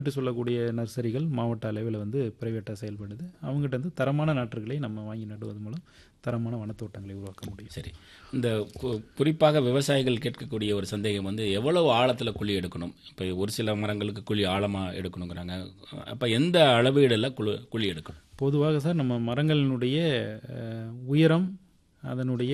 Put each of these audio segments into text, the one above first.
என்று சொல்லக்கூடிய நர்சரிகள் மாவட்ட அளவில் வந்து பிரைவேட்டாக செயல்படுது அவங்ககிட்ட இருந்து தரமான நாற்றுகளை நம்ம வாங்கி நடுவது மூலம் தரமான வனத்தோட்டங்களை உருவாக்க முடியும் சரி இந்த கு- குறிப்பாக விவசாயிகள் கேட்கக்கூடிய ஒரு சந்தேகம் வந்து எவ்வளவு ஆழத்தில் குழி எடுக்கணும் இப்போ ஒரு சில மரங்களுக்கு குழி ஆழமாக எடுக்கணுங்கிறாங்க அப்போ எந்த அளவீடில் குழு குழி எடுக்கணும் பொதுவாக சார் நம்ம மரங்களினுடைய அஹ், உயரம் அதனுடைய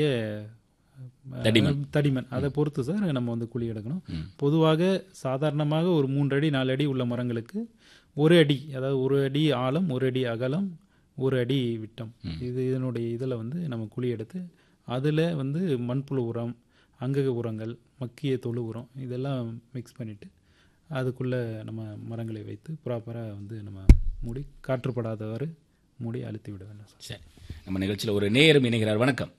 அஹ், தடிமன். தடிமன் அதை பொறுத்து சார் நம்ம வந்து குழி எடுக்கணும் பொதுவாக சாதாரணமாக ஒரு மூன்று அடி நாலு அடி உள்ள மரங்களுக்கு ஒரு அடி அதாவது ஒரு அடி ஆழம் ஒரு அடி அகலம் ஒரு அடி விட்டம் இது இதனுடைய இதில் வந்து நம்ம குழி எடுத்து அதில் வந்து மண்புழு உரம் அங்கக உரங்கள் மக்கிய தொழு உரம் இதெல்லாம் மிக்ஸ் பண்ணிவிட்டு அதுக்குள்ளே நம்ம மரங்களை வைத்து ப்ராப்பராக வந்து நம்ம மூடி காற்றுப்படாதவாறு மூடி அழுத்தி விட வேண்டும் சார் சரி நம்ம நிகழ்ச்சியில் ஒரு நேரம் இணைகிறார் வணக்கம்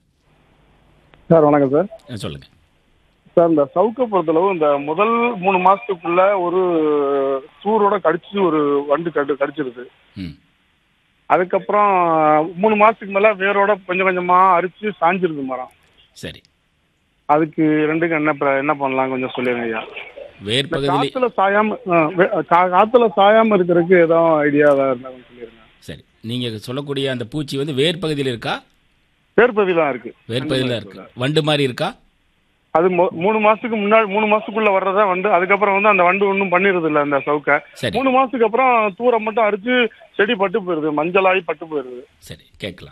சார் வணக்கம் சார் அஹ் சொல்லுங்க சார் இந்த சவுக்க பொறுத்தளவு இந்த முதல் மூணு மாசத்துக்குள்ள ஒரு சூரோட கடிச்சு ஒரு வண்டு கடு கடிச்சிருது ம் அதுக்கப்புறம் மூணு மாசத்துக்கு மேல வேரோட கொஞ்சம் கொஞ்சமா அரிச்சு சாஞ்சிருது மரம் சரி அதுக்கு ரெண்டுக்கும் என்ன ப- என்ன பண்ணலாம் கொஞ்சம் சொல்லுங்க ஐயா வேர் இந்த பகுதியிலே காத்துல சாயாம ஆ, வே- கா- காத்துல சாயாம இருக்கிறதுக்கு ஏதாவது ஐடியா ஏதாவது இருந்தா கொஞ்சம் சொல்லிருங்க சரி நீங்கள் சொல்லக்கூடிய அந்த பூச்சி வந்து வேர் பகுதியில் இருக்கா பேர்பதி தான் இருக்கு வேர் பகுதியில் இருக்கு வண்டு மாதிரி இருக்கா அது மொ- மூணு மாசத்துக்கு முன்னாடி மூணு மாசத்துக்குள்ள வர்றதா வந்து அதுக்கப்புறம் வந்து அந்த வண்டு ஒன்றும் பண்ணிடுறது இல்ல அந்த சவுக்க சரி மூணு மாசத்துக்கு அப்புறம் தூரம் மட்டும் அரிச்சு செடி பட்டு போயிருது மஞ்சளாகி பட்டு போயிருது சரி கேட்கலாம்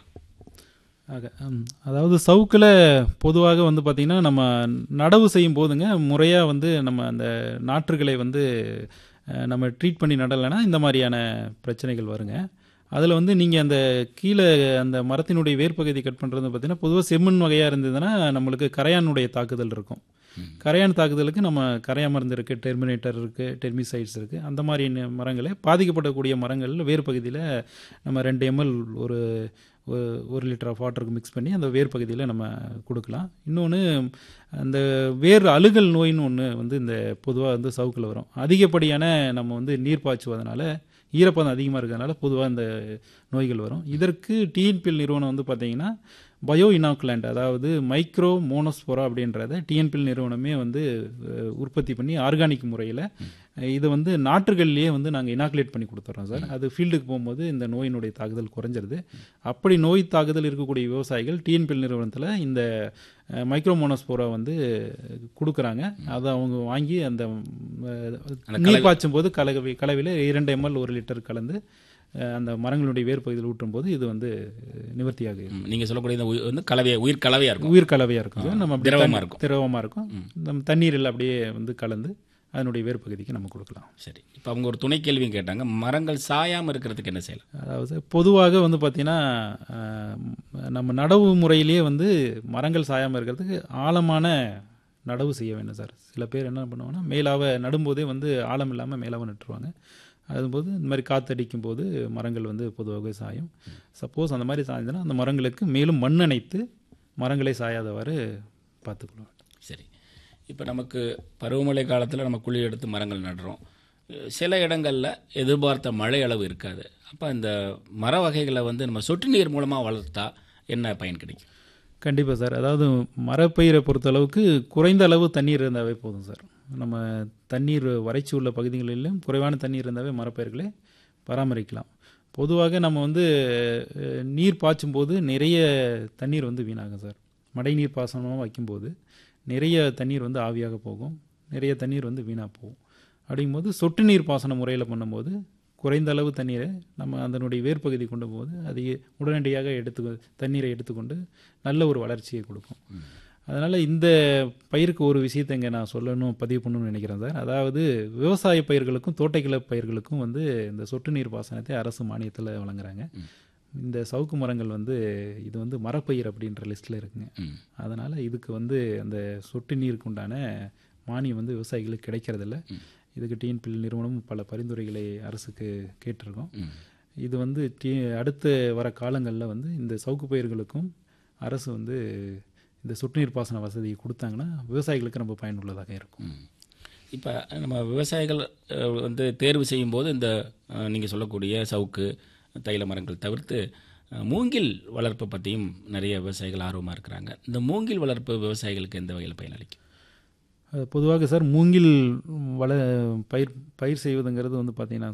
ஆக ம், அதாவது சவுக்கில் பொதுவாக வந்து பார்த்திங்கன்னா நம்ம நடவு செய்யும் போதுங்க முறையாக வந்து நம்ம அந்த நாற்றுகளை வந்து அஹ், நம்ம ட்ரீட் பண்ணி நடலைன்னா இந்த மாதிரியான பிரச்சனைகள் வருங்க அதில் வந்து நீங்கள் அந்த கீழே அந்த மரத்தினுடைய வேர்ப்பகுதி கட் பண்ணுறது பார்த்தீங்கன்னா பொதுவாக செம்மண் வகையாக இருந்ததுன்னா நம்மளுக்கு கரையானுடைய தாக்குதல் இருக்கும் கரையான் தாக்குதலுக்கு நம்ம கரையா மருந்து இருக்குது டெர்மினேட்டர் இருக்குது டெர்மிசைட்ஸ் இருக்குது அந்த மாதிரி ந- மரங்களை பாதிக்கப்படக்கூடிய மரங்கள் வேர் பகுதியில் நம்ம ரெண்டு எம்எல் ஒரு ஒ- ஒரு லிட்டர் ஆஃப் வாட்டருக்கு மிக்ஸ் பண்ணி அந்த வேர் பகுதியில் நம்ம கொடுக்கலாம் இன்னொன்று அந்த வேர் அழுகல் நோயின்னு ஒன்று வந்து இந்த பொதுவாக வந்து சவுக்கில் வரும் அதிகப்படியான நம்ம வந்து நீர் பாய்ச்சுவதனால ஈரப்பதம் அதிகமாக இருக்கிறதுனால பொதுவாக இந்த நோய்கள் வரும் இதற்கு டிஎன்பிஎல் நிறுவனம் வந்து பார்த்தீங்கன்னா பயோ இனாக்குலண்ட் அதாவது மைக்ரோ மோனோஸ்போரா அப்படின்றத டிஎன்பிஎல் நிறுவனமே வந்து அஹ், உற்பத்தி பண்ணி ஆர்கானிக் முறையில் இதை வந்து நாற்றுகள்லேயே வந்து நாங்கள் இனாக்குலேட் பண்ணி கொடுத்துட்றோம் சார் அது ஃபீல்டுக்கு போகும்போது இந்த நோயினுடைய தாக்குதல் குறைஞ்சிருது அப்படி நோய் தாக்குதல் இருக்கக்கூடிய விவசாயிகள் டிஎன்பிஎல் நிறுவனத்தில் இந்த அஹ், மைக்ரோ மோனோஸ்போரா வந்து கொடுக்குறாங்க அதை அவங்க வாங்கி அந்த அஹ், நீர் பாய்ச்சும் போது கலவை கலவையில் இரண்டு எம்எல் ஒரு லிட்டர் கலந்து அஹ், அந்த மரங்களுடைய வேர் பகுதியில் ஊற்றும் போது இது வந்து நிவர்த்தியாக இருக்கும். ம், நீங்க சொல்லக்கூடிய இந்த உயிர் வந்து கலவையா உயிர் கலவையா இருக்கும் உயிர் கலவையாக இருக்கும் சார் நம்ம அப்படி திரவமா தண்ணி- இருக்கும். திரவமா இருக்கும் நம்ம தண்ணீரில் அப்படியே வந்து கலந்து அதனுடைய வேர் பகுதிக்கு நம்ம கொடுக்கலாம் சரி இப்போ அவங்க ஒரு துணை கேள்வியும் கேட்டாங்க மரங்கள் சாயாம இருக்கிறதுக்கு என்ன செய்யலாம் அதாவது பொதுவாக வந்து பார்த்திங்கன்னா அஹ், நம்ம நடவு முறையிலேயே வந்து மரங்கள் சாயாமல் இருக்கிறதுக்கு ஆழமான நடவு செய்ய வேண்டும் சார் சில பேர் என்ன பண்ணுவாங்கன்னா மேலாவை நடும்போதே வந்து ஆழம் இல்லாமல் மேலாவை நட்டுருவாங்க அதுபோது இந்த மாதிரி காற்றடிக்கும் போது மரங்கள் வந்து பொதுவாகவே சாயும் சப்போஸ் அந்த மாதிரி சாய்ந்ததுன்னா அந்த மரங்களுக்கு மேலும் மண் அணைத்து மரங்களை சாயாதவாறு பார்த்துக்கணும் சரி இப்போ நமக்கு பருவமழை காலத்தில் நம்ம குழி எடுத்து மரங்கள் நடுறோம் சில இடங்களில் எதிர்பார்த்த மழை அளவு இருக்காது அப்போ இந்த மர வகைகளை வந்து நம்ம சொட்டு நீர் மூலமாக வளர்த்தா என்ன பயன் கிடைக்கும் கண்டிப்பாக சார் அதாவது மரப்பயிரை பொறுத்தளவுக்கு குறைந்த அளவு தண்ணீர் இருந்தாவே போதும் சார் நம்ம தண்ணீர் வறட்சி உள்ள பகுதிகளிலும் குறைவான தண்ணீர் இருந்தாவே மரப்பயிர்களை பராமரிக்கலாம் பொதுவாக நம்ம வந்து அஹ், நீர் பாய்ச்சும் போது நிறைய தண்ணீர் வந்து வீணாகும் சார் மழைநீர் பாசனமாக வைக்கும்போது நிறைய தண்ணீர் வந்து ஆவியாக போகும் நிறைய தண்ணீர் வந்து வீணாக போகும் அப்படிங்கும்போது சொட்டு நீர் பாசன முறையில் பண்ணும்போது குறைந்த அளவு தண்ணீரை நம்ம அதனுடைய வேர்ப்பகுதி கொண்டு போது அது உடனடியாக எடுத்து தண்ணீரை எடுத்துக்கொண்டு நல்ல ஒரு வளர்ச்சியை கொடுக்கும் அதனால் இந்த பயிருக்கு ஒரு விஷயத்தை இங்கே நான் சொல்லணும் பதிவு பண்ணணும்னு நினைக்கிறேன் சார் அதாவது விவசாய பயிர்களுக்கும் தோட்டக்கிழ பயிர்களுக்கும் வந்து இந்த சொட்டு நீர் பாசனத்தை அரசு மானியத்தில் வழங்குறாங்க இந்த சவுக்கு மரங்கள் வந்து இது வந்து மரப்பயிர் அப்படின்ற லிஸ்ட்டில் இருக்குங்க ம். அதனால் இதுக்கு வந்து அந்த சொட்டு நீருக்கு உண்டான மானியம் வந்து விவசாயிகளுக்கு கிடைக்கிறதில்ல இதுக்கு டிஎன்பிஎல் நிறுவனம் பல பரிந்துரைகளை அரசுக்கு கேட்டிருக்கோம் ம். இது வந்து டி அடுத்த வர காலங்களில் வந்து இந்த சவுக்கு பயிர்களுக்கும் அரசு வந்து இந்த சொட்டு நீர் பாசன வசதியை கொடுத்தாங்கன்னா விவசாயிகளுக்கு ரொம்ப பயனுள்ளதாக இருக்கும் இப்போ நம்ம விவசாயிகள் அஹ், வந்து தேர்வு செய்யும்போது இந்த நீங்கள் சொல்லக்கூடிய சவுக்கு தைல மரங்கள் தவிர்த்து அஹ், மூங்கில் வளர்ப்பு பற்றியும் நிறைய விவசாயிகள் ஆர்வமாக இருக்கிறாங்க இந்த மூங்கில் வளர்ப்பு விவசாயிகளுக்கு எந்த வகையில் பயனளிக்கும் அது பொதுவாக சார் மூங்கில் வள பயிர் பயிர் செய்வதுங்கிறது வந்து பார்த்தீங்கன்னா